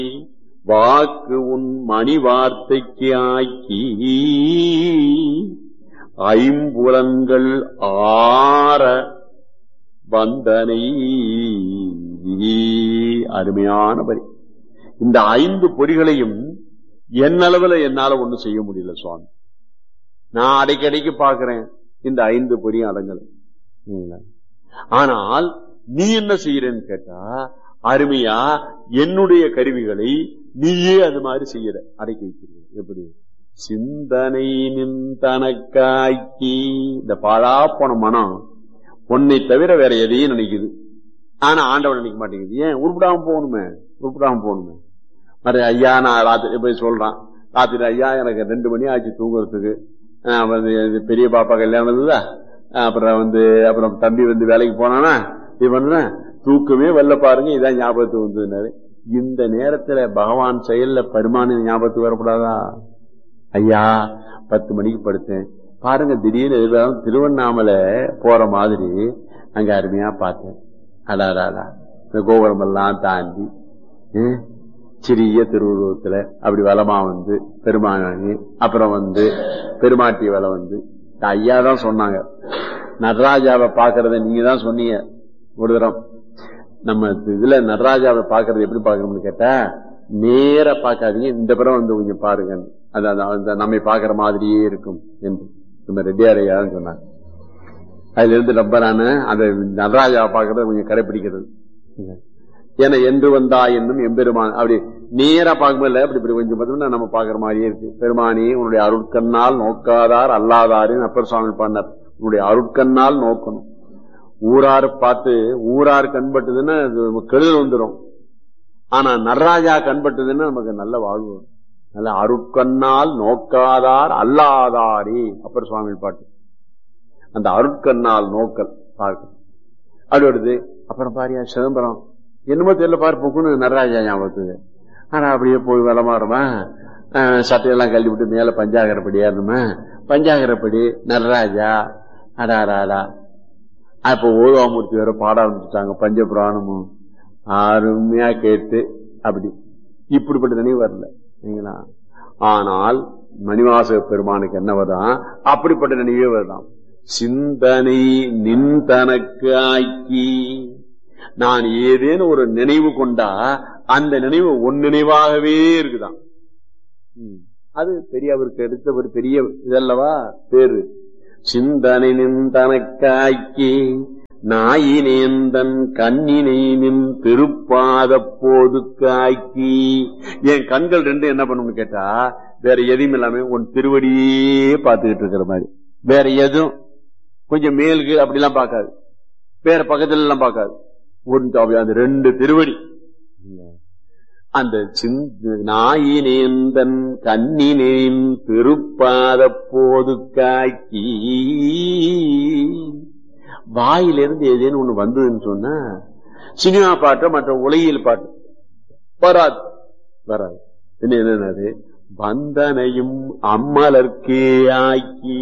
வாக்கு உன் மணி வார்த்தைக்கு ஆக்கி ஐம்புலன்கள் ஆற வந்தனை அருமையான பரி இந்த ஐந்து பொறிகளையும் என்னளவுல என்னால ஒண்ணும் செய்ய முடியல சுவாமி நான் அடைக்கடிக்கு பாக்குறேன் இந்த ஐந்து பொறியும் அடங்கல சரிங்களா? ஆனால் நீ என்ன செய்யறன்னு கேட்டா அருமையா என்னுடைய கருவிகளை நீயே அது மாதிரி செய்யற அடக்கி வைக்கிறீங்க எப்படி சிந்தனை நின் தனக்காக்கி இந்த பாழா போன மனம் உன்னை தவிர வேற எதையும் நினைக்குது ஆனா ஆண்டவன் நினைக்க மாட்டேங்குது ஏன் உருப்பிடாம போகணுமே உருப்பிடாம போகணுமே மற்ற ஐயா நான் ராத்திரி போய் சொல்றான் ராத்திரி ஐயா எனக்கு ரெண்டு மணி ஆச்சு தூங்குறதுக்கு ஆஹ் வந்து இது பெரிய பாப்பா கல்யாணம் இருந்ததா ஆஹ் அப்புறம் வந்து அப்புறம் தம்பி வந்து வேலைக்கு போனானா இது பண்ணுறேன் தூக்கமே வெள்ள பாருங்க இதான் ஞாபகத்துக்கு வந்ததுனாரு இந்த நேரத்துல பகவான் செயல்ல பரிமாண ஞாபகத்துக்கு வரக்கூடாதா ஐயா பத்து மணிக்கு படுத்தேன் பாருங்க திடீர்னு எதிர்பார்த்து திருவண்ணாமலை போற மாதிரி அங்க அருமையா பார்த்தேன் அடாடாடா இந்த கோபுரம் எல்லாம் தாண்டி ஹம், சிறிய திருவுருவத்துல அப்படி வலமா வந்து பெருமானி அப்புறம் வந்து பெருமாட்டி வலை வந்து இந்த ஐயா தான் சொன்னாங்க நடராஜாவை பாக்குறத நீங்க தான் சொன்னீங்க ஒரு தரம் நம்ம இதுல நடராஜாவை பாக்குறது எப்படி பாக்கணும்னு கேட்டா நேரா பார்க்காதீங்க இந்த புறம் வந்து கொஞ்சம் பாருங்க அது அது- அந்த நம்மை பாக்குற மாதிரியே இருக்கும் என்று நம்ம ரெட்டியாரையான்னு சொன்னாங்க அதுல இருந்து ரொம்ப நானு அந்த நடராஜாவை பாக்குறத கொஞ்சம் கடைபிடிக்கிறது ஏன்னா என்று வந்தா என்னும் எம்பெருமான் அப்படி நேரா பார்க்கும்போது அப்படி இப்படி கொஞ்சம் பார்த்தோம்னா நம்ம பாக்குற மாதிரியே இருக்கு பெருமானி உன்னுடைய அருட்கண்ணால் நோக்காதார் அல்லாதாருன்னு அப்பர் சுவாமி பாடினார் உன்னுடைய அருட்கண்ணால் நோக்கணும் ஊரார் பார்த்து ஊரார் கண்பட்டதுன்னா அது கெடுதல் வந்துடும் ஆனா நடராஜா கண்பட்டதுன்னா நமக்கு நல்ல வாழ்வு வரும். நல்ல அருட்கண்ணால் நோக்காதார் அல்லாதாரே அப்பர் சுவாமி பாட்டு அந்த அருட்கண்ணால் நோக்கல் பார்க்கணும் அப்படி வருது அப்புறம் பாரியா சிதம்பரம் என்னமோ தெரியல பாரு பொக்குன்னு நடராஜா ஞாபகத்துக்கு ஆனா அப்படியே போய் விளமாறுமா சட்டையெல்லாம் கழட்டி விட்டு மேல பஞ்சாகரப்படி ஏறணுமா பஞ்சாகரப்படி நடராஜா அடா அடா அடா அப்ப ஓதுவாமூர்த்தி வேற பாட ஆரம்பிச்சுட்டாங்க பஞ்சபுராணமும் அருமையா கேட்டு அப்படி இப்படிப்பட்ட நினைவு வரல சரிங்களா ஆனால் மணிவாசக பெருமானுக்கு என்ன வருதான் அப்படிப்பட்ட நினைவே வருதாம் சிந்தனை நின் தனக்கு ஆக்கி நான் ஏதேனும் ஒரு நினைவு கொண்டா அந்த நினைவு ஒன் நினைவாகவே இருக்குதாம் ம். அது பெரிய அவருக்கு எடுத்த ஒரு பெரிய இதல்லவா பேரு சிந்தனை நின் தனக்காக்கி நாயினேந்தன் கண்ணினை நின் திருப்பாத போதுக்காக்கி என் கண்கள் ரெண்டு என்ன பண்ணும்னு கேட்டா வேற எதையும் இல்லாம உன் திருவடியே பார்த்துக்கிட்டு இருக்கிற மாதிரி வேற எதுவும் கொஞ்சம் மேலுக்கு அப்படிலாம் பார்க்காது வேற பக்கத்துல எல்லாம் பார்க்காது ஒரு அந்த ரெண்டு திருவடி அந்த சிந்து நாயினேந்தன் கண்ணினேன் திருப்பாத போது காக்கி வாயிலிருந்து ஏதேனும் ஒண்ணு வந்ததுன்னு சொன்னா சினிமா பாட்டு மற்ற உலகியல் பாட்டு வராது வராது என்ன என்னது வந்தனையும் அம்மலர்க்கே ஆக்கி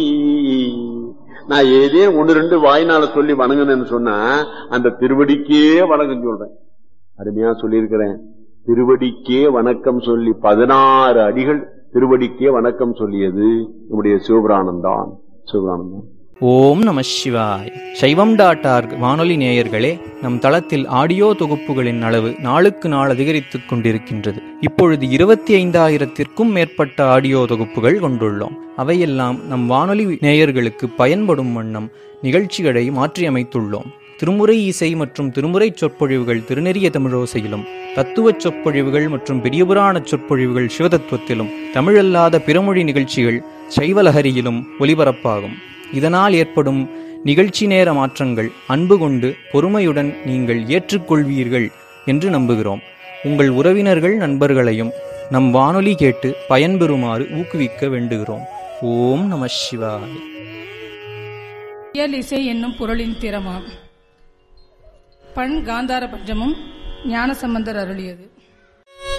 நான் ஏதே ஒன்னு ரெண்டு வாய்னால சொல்லி வணங்குனேன்னு சொன்னா அந்த திருவடிக்கே வணக்கம் சொல்றேன் அருமையா சொல்லியிருக்கிறேன் திருவடிக்கே வணக்கம் சொல்லி பதினாறு அடிகள் திருவடிக்கே வணக்கம் சொல்லியது நம்முடைய சிவபுராணம் தான் சிவபுராணம் தான் ஓம் நம சிவாய் சைவம் டாட் ஆர்க் வானொலி நேயர்களே நம் தளத்தில் ஆடியோ தொகுப்புகளின் அளவு நாளுக்கு நாள் அதிகரித்துக் கொண்டிருக்கின்றது இப்பொழுது இருபத்தி ஐந்தாயிரத்திற்கும் மேற்பட்ட ஆடியோ தொகுப்புகள் கொண்டுள்ளோம் அவையெல்லாம் நம் வானொலி நேயர்களுக்கு பயன்படும் வண்ணம் நிகழ்ச்சிகளை மாற்றியமைத்துள்ளோம் திருமுறை இசை மற்றும் திருமுறை சொற்பொழிவுகள் திருநெறிய தமிழோசையிலும் தத்துவச் சொற்பொழிவுகள் மற்றும் பெரியபுராண சொற்பொழிவுகள் சிவதத்துவத்திலும் தமிழல்லாத பிறமொழி நிகழ்ச்சிகள் சைவலஹரியிலும் ஒலிபரப்பாகும் இதனால் ஏற்படும் நிகழ்ச்சி நேர மாற்றங்கள் அன்பு கொண்டு பொறுமையுடன் நீங்கள் ஏற்றுக்கொள்வீர்கள் என்று நம்புகிறோம் உங்கள் உறவினர்கள் நண்பர்களையும் நம் வானொலி கேட்டு பயன்பெறுமாறு ஊக்குவிக்க வேண்டுகிறோம் ஓம் நம சிவாய் இயல் இசை என்னும் பொருளின் திறமாம் பண் காந்தார பஞ்சமும் ஞானசம்பந்தர் அருளியது